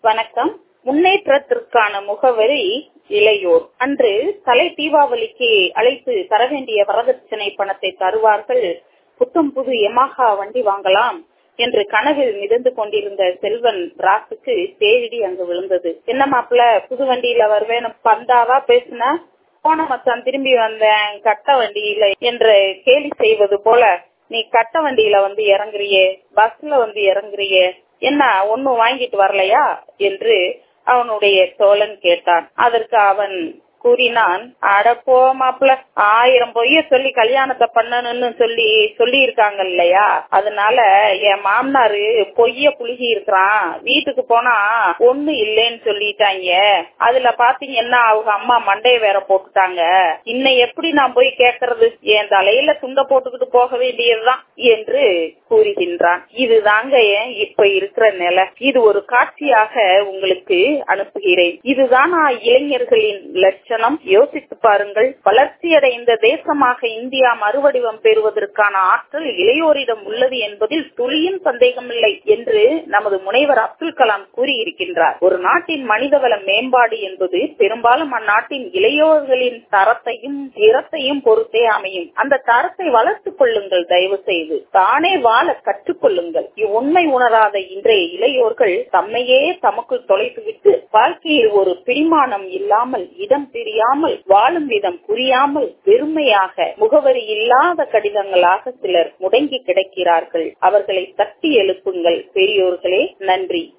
வணக்கம் முன்னேற்றத்திற்கான முகவரி இளையோர் அன்று தலை தீபாவளிக்கு அழைத்து தர வேண்டிய வரதட்சணை பணத்தை தருவார்கள் புத்தம் புது எமாகா வண்டி வாங்கலாம் என்று கனவில் மிதந்து கொண்டிருந்த செல்வன் ராசுக்கு தேடி அங்கு விழுந்தது என்ன மாப்பிள்ள புது வண்டியில வருவேன் பந்தாவா பேசுன போன மச்சான் திரும்பி வந்தேன் கட்ட வண்டியில என்று கேலி செய்வது போல நீ கட்ட வண்டியில வந்து இறங்குறியே பஸ்ல வந்து இறங்குறியே என்ன ஒன்னும் வாங்கிட்டு வரலையா என்று அவனுடைய தோழன் கேட்டான் அதற்கு அவன் கூறினான் அட போ மாப்பிள ஆயிரம் பொய்ய சொல்லி கல்யாணத்தை பண்ணணும்னு சொல்லி சொல்லி இருக்காங்க இல்லையா அதனால என் மாமனாரு பொய்ய புழுகி இருக்கிறான் வீட்டுக்கு போனா ஒண்ணு இல்லைன்னு சொல்லிட்டாங்க அதுல பாத்தீங்கன்னா அவங்க அம்மா மண்டைய வேற போட்டுட்டாங்க இன்னும் எப்படி நான் போய் கேக்குறது என் தலையில துண்ட போட்டுக்கிட்டு போக வேண்டியதுதான் என்று கூறுகின்றான் இதுதாங்க இப்ப இருக்கிற நிலை இது ஒரு காட்சியாக உங்களுக்கு அனுப்புகிறேன் இதுதான் இளைஞர்களின் லட்சணம் யோசித்து பாருங்கள் வளர்ச்சியடைந்த தேசமாக இந்தியா மறுவடிவம் பெறுவதற்கான ஆற்றல் இளையோரிடம் உள்ளது என்பதில் துளியும் சந்தேகமில்லை என்று நமது முனைவர் அப்துல் கலாம் கூறியிருக்கின்றார் ஒரு நாட்டின் மனிதவள மேம்பாடு என்பது பெரும்பாலும் அந்நாட்டின் இளையோர்களின் தரத்தையும் திறத்தையும் பொறுத்தே அமையும் அந்த தரத்தை வளர்த்துக் கொள்ளுங்கள் தயவு செய்து தானே வாழ கற்றுக்கொள்ளுங்கள் இவ்வுண்மை உணராத இன்றைய இளையோர்கள் தம்மையே தமக்குள் தொலைத்துவிட்டு வாழ்க்கையில் ஒரு பிடிமானம் இல்லாமல் இடம் தெரியாமல் வாழும் விதம் புரியாமல் வெறுமையாக முகவரி இல்லாத கடிதங்களாக சிலர் முடங்கி கிடக்கிறார்கள் அவர்களை தட்டி எழுப்புங்கள் பெரியோர்களே நன்றி